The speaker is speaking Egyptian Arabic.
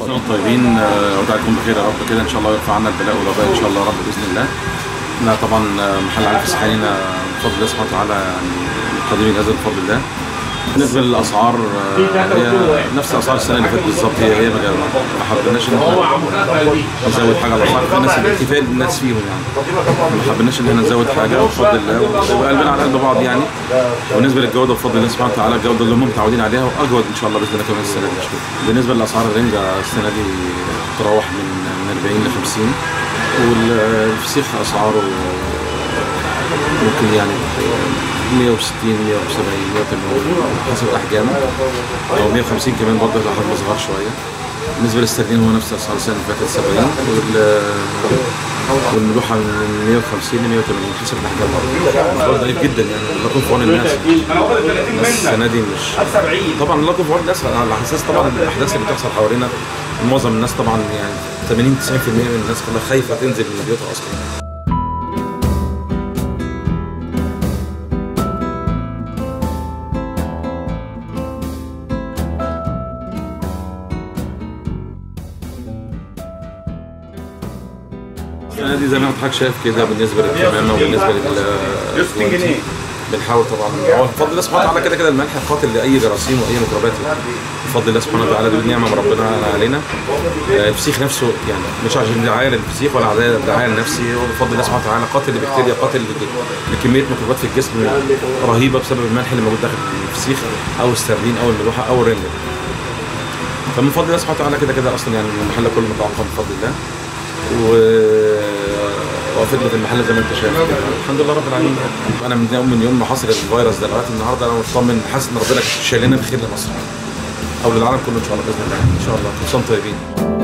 سنة وانتم طيبين آه، ودعكم بخير يا رب كده ان شاء الله يرفع عنا البلاء والوباء ان شاء الله يا رب باذن الله. احنا طبعا آه، محل علي فسحانينا بفضل الله سبحانه وتعالى يعني قديم الجهاز بفضل الله. بالنسبه للاسعار آه، هي نفس اسعار السنه اللي فاتت بالظبط هي هي ما ما حبيناش ان احنا نزود حاجه على الاسعار في ناس كفايه الناس فيهم يعني ما حبيناش ان احنا نزود حاجه بفضل الله ويبقى قلبنا على قلب بعض يعني وبالنسبه للجوده بفضل الله سبحانه وتعالى الجوده اللي هم متعودين عليها واجود ان شاء الله باذن الله كمان السنه دي مش كده. بالنسبه لاسعار الرنجه السنه دي تتراوح من من 40 ل 50 والفسيخ اسعاره ممكن يعني 160 170 180 حسب الاحجام او 150 كمان برضه لو حجم صغير شويه بالنسبه للسردين هو نفس اسعار السنه اللي فاتت 70 وال والملوحه من 150 ل 180 حسب الاحجام برضه برضه ضعيف جدا يعني الله يكون في عون الناس الناس السنه دي مش طبعا الله يكون في عون الناس على اساس طبعا الاحداث اللي بتحصل حوالينا معظم الناس طبعا يعني 80 90% من الناس كلها خايفه تنزل من بيوتها اصلا السنه دي زي ما حضرتك شايف كده بالنسبه للكمامه وبالنسبه لل بنحاول طبعا هو بفضل الله سبحانه وتعالى كده كده الملح قاتل لاي جراثيم واي ميكروبات يعني. بفضل الله سبحانه وتعالى دي نعمه من ربنا علينا آه، الفسيخ نفسه يعني مش عشان دعايه للفسيخ ولا دعايه دعايه لنفسي هو بفضل الله سبحانه وتعالى قاتل لبكتيريا قاتل ل- لكميه ميكروبات في الجسم رهيبه بسبب الملح اللي موجود داخل الفسيخ او السردين او الملوحه او الرنجه فمن فضل الله سبحانه وتعالى كده كده اصلا يعني المحل كله متعقم بفضل الله و وقفتنا في المحل زي ما انت شايف كده الحمد لله رب العالمين انا من يوم من يوم ما حصل الفيروس ده لغايه النهارده انا مطمن حاسس ان ربنا شايل لنا بخير لمصر او للعالم كله ان شاء الله باذن الله ان شاء الله كل سنه وانتم طيبين